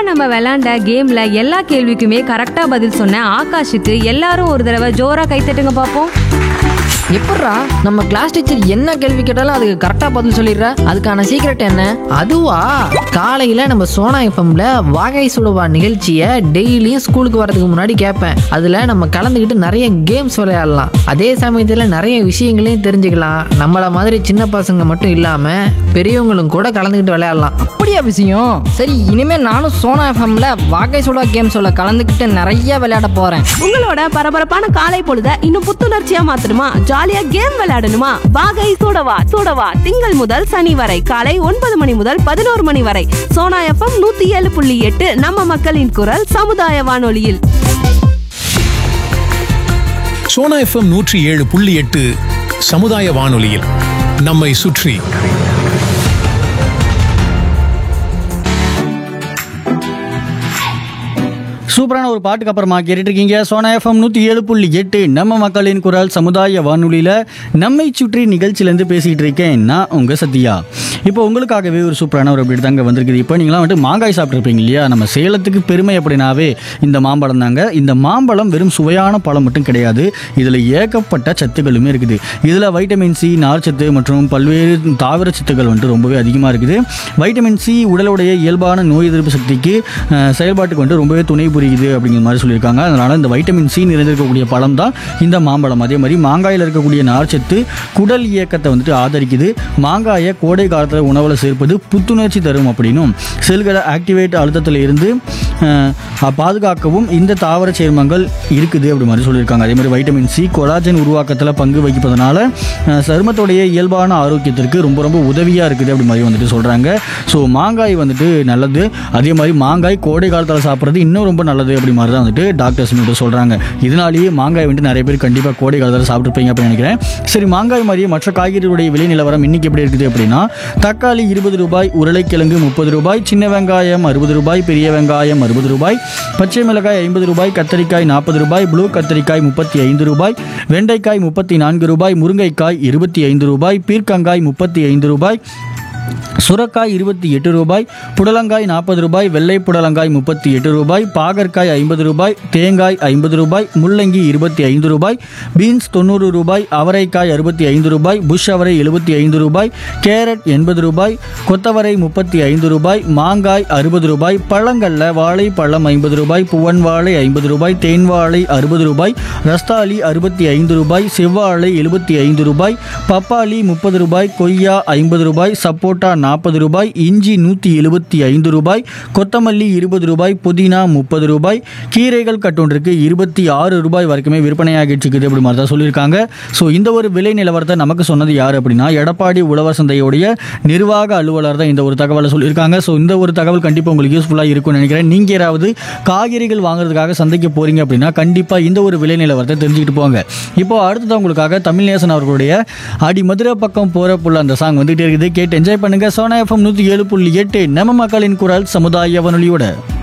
நம்ம விளையாண்ட கேம்ல எல்லா கேள்விக்குமே கரெக்டா பதில் சொன்ன ஆகாஷுக்கு எல்லாரும் ஒரு தடவை ஜோரா கைத்தட்டுங்க பாப்போம் எப்பட்றா நம்ம கிளாஸ் டீச்சர் என்ன கேள்வி கேட்டாலும் அதுக்கு கரெக்டாக பதில் சொல்லிடுற அதுக்கான சீக்ரெட் என்ன அதுவா காலையில நம்ம சோனா எஃப்எம்ல வாகை சுடுவா நிகழ்ச்சியை டெய்லியும் ஸ்கூலுக்கு வரதுக்கு முன்னாடி கேட்பேன் அதுல நம்ம கலந்துக்கிட்டு நிறைய கேம்ஸ் விளையாடலாம் அதே சமயத்துல நிறைய விஷயங்களையும் தெரிஞ்சுக்கலாம் நம்மள மாதிரி சின்ன பசங்க மட்டும் இல்லாம பெரியவங்களும் கூட கலந்துக்கிட்டு விளையாடலாம் அப்படியா விஷயம் சரி இனிமே நானும் சோனா எஃப்எம்ல வாகை சுடா கேம்ஸோட கலந்துக்கிட்டு நிறைய விளையாட போறேன் உங்களோட பரபரப்பான காலை பொழுத இன்னும் புத்துணர்ச்சியா மாத்தணுமா ஜாலியா கேம் விளையாடணுமா வாகை சூடவா சூடவா திங்கள் முதல் சனி வரை காலை ஒன்பது மணி முதல் பதினோரு மணி வரை சோனா எஃப்எம் நூத்தி ஏழு புள்ளி எட்டு நம்ம மக்களின் குரல் சமுதாய வானொலியில் சோனா எஃப்எம் நூற்றி ஏழு புள்ளி எட்டு சமுதாய வானொலியில் நம்மை சுற்றி சூப்பரான ஒரு பாட்டுக்கு அப்புறமா கேட்டுட்டு இருக்கீங்க சோனா எஃப்எம் நூற்றி ஏழு புள்ளி எட்டு நம்ம மக்களின் குரல் சமுதாய வானொலியில் நம்மை சுற்றி நிகழ்ச்சியிலேருந்து பேசிகிட்டு இருக்கேன் நான் உங்கள் சத்யா இப்போ உங்களுக்காகவே ஒரு சூப்பரான ஒரு அப்படி தாங்க வந்திருக்குது இப்போ நீங்களாம் வந்துட்டு மாங்காய் சாப்பிட்ருப்பீங்க இல்லையா நம்ம சேலத்துக்கு பெருமை அப்படின்னாவே இந்த மாம்பழம் தாங்க இந்த மாம்பழம் வெறும் சுவையான பழம் மட்டும் கிடையாது இதில் ஏகப்பட்ட சத்துக்களுமே இருக்குது இதில் வைட்டமின் சி நார்ச்சத்து மற்றும் பல்வேறு தாவர சத்துக்கள் வந்துட்டு ரொம்பவே அதிகமாக இருக்குது வைட்டமின் சி உடலுடைய இயல்பான நோய் எதிர்ப்பு சக்திக்கு அஹ், செயல்பாட்டுக்கு வந்துட்டு ரொம்பவே துணை புரியுது அப்படிங்கிற மாதிரி சொல்லியிருக்காங்க அதனால் இந்த வைட்டமின் சி நிறைந்திருக்கக்கூடிய பழம் தான் இந்த மாம்பழம் அதே மாதிரி மாங்காயில் இருக்கக்கூடிய நார்ச்சத்து குடல் இயக்கத்தை வந்துட்டு ஆதரிக்குது மாங்காயை கோடை காலத்தில் உணவில் சேர்ப்பது புத்துணர்ச்சி தரும் அப்படின்னும் செல்களை ஆக்டிவேட் அழுத்தத்தில் இருந்து அஹ், பாதுகாக்கவும் இந்த தாவர சேர்மங்கள் இருக்குது அப்படி மாதிரி சொல்லியிருக்காங்க அதே மாதிரி வைட்டமின் சி கொலாஜன் உருவாக்கத்தில் பங்கு வகிப்பதனால அஹ், சருமத்துடைய இயல்பான ஆரோக்கியத்திற்கு ரொம்ப ரொம்ப உதவியாக இருக்குது அப்படி மாதிரி வந்துட்டு சொல்கிறாங்க ஸோ மாங்காய் வந்துட்டு நல்லது அதே மாதிரி மாங்காய் கோடை காலத்தில் சாப்பிட்றது இன்னும் ரொம்ப நல்லது அப்படி மாதிரி தான் வந்துட்டு டாக்டர்ஸ் வந்துட்டு சொல்கிறாங்க இதனாலேயே மாங்காய் வந்துட்டு நிறைய பேர் கண்டிப்பாக கோடை காலத்தில் சாப்பிட்ருப்பீங்க அப்படின்னு நினைக்கிறேன் சரி மாங்காய் மாதிரியே மற்ற காய்கறிகளுடைய விலை நிலவரம் இன்னைக்கு எப்படி இருக்குது அப்படின்னா தக்காளி இருபது ரூபாய் உருளைக்கிழங்கு முப்பது ரூபாய் சின்ன வெங்காயம் அறுபது ரூபாய் பெரிய வெங்காயம் அறுபது ரூபாய் பச்சை மிளகாய் ஐம்பது ரூபாய் கத்தரிக்காய் நாற்பது ரூபாய் ப்ளூ கத்தரிக்காய் முப்பத்தி ஐந்து ரூபாய் வெண்டைக்காய் முப்பத்தி நான்கு ரூபாய் முருங்கைக்காய் இருபத்தி ஐந்து ரூபாய் பீர்க்கங்காய் முப்பத்தி ஐந்து ரூபாய் சுரக்காய் இருபத்தி எட்டு ரூபாய் புடலங்காய் நாற்பது ரூபாய் வெள்ளை புடலங்காய் முப்பத்தி எட்டு ரூபாய் பாகற்காய் ஐம்பது ரூபாய் தேங்காய் ஐம்பது ரூபாய் முள்ளங்கி இருபத்தி ஐந்து ரூபாய் பீன்ஸ் தொண்ணூறு ரூபாய் அவரைக்காய் அறுபத்தி ஐந்து ரூபாய் புஷ் அவரை எழுபத்தி ஐந்து ரூபாய் கேரட் எண்பது ரூபாய் கொத்தவரை முப்பத்தி ஐந்து ரூபாய் மாங்காய் அறுபது ரூபாய் பழங்கள்ல வாழை பழம் ஐம்பது ரூபாய் புவன் வாழை ஐம்பது ரூபாய் தேன் வாழை அறுபது ரூபாய் ரஸ்தாலி அறுபத்தி ஐந்து ரூபாய் செவ்வாழை எழுபத்தி ஐந்து ரூபாய் பப்பாளி முப்பது ரூபாய் கொய்யா ஐம்பது ரூபாய் சப்போட்டா நாற்பது ரூபாய் இஞ்சி நூற்றி எழுபத்தி ஐந்து ரூபாய் கொத்தமல்லி இருபது ரூபாய் புதினா முப்பது ரூபாய் கீரைகள் கட்டொன்றுக்கு இருபத்தி ஆறு ரூபாய் வரைக்குமே விற்பனையாகிட்டு இருக்குது அப்படி மாதிரி தான் சொல்லியிருக்காங்க ஸோ இந்த ஒரு விலை நிலவரத்தை நமக்கு சொன்னது யார் அப்படின்னா எடப்பாடி உழவர் சந்தையுடைய நிர்வாக அலுவலர் தான் இந்த ஒரு தகவலை சொல்லியிருக்காங்க ஸோ இந்த ஒரு தகவல் கண்டிப்பாக உங்களுக்கு யூஸ்ஃபுல்லாக இருக்கும்னு நினைக்கிறேன் நீங்கள் யாராவது காய்கறிகள் வாங்குறதுக்காக சந்தைக்கு போகிறீங்க அப்படின்னா கண்டிப்பாக இந்த ஒரு விலை நிலவரத்தை தெரிஞ்சுக்கிட்டு போங்க இப்போ அடுத்தது உங்களுக்காக தமிழ்நேசன் அவர்களுடைய அடி மதுரை பக்கம் போகிற புள்ள அந்த சாங் வந்துகிட்டே இருக்குது கேட்டு என்ஜாய் பண்ணுங்க சோனா எஃப்எம் நூற்றி ஏழு புள்ளி எட்டு நம்ம மக்களின் குரல் சமுதாய வானொலியோட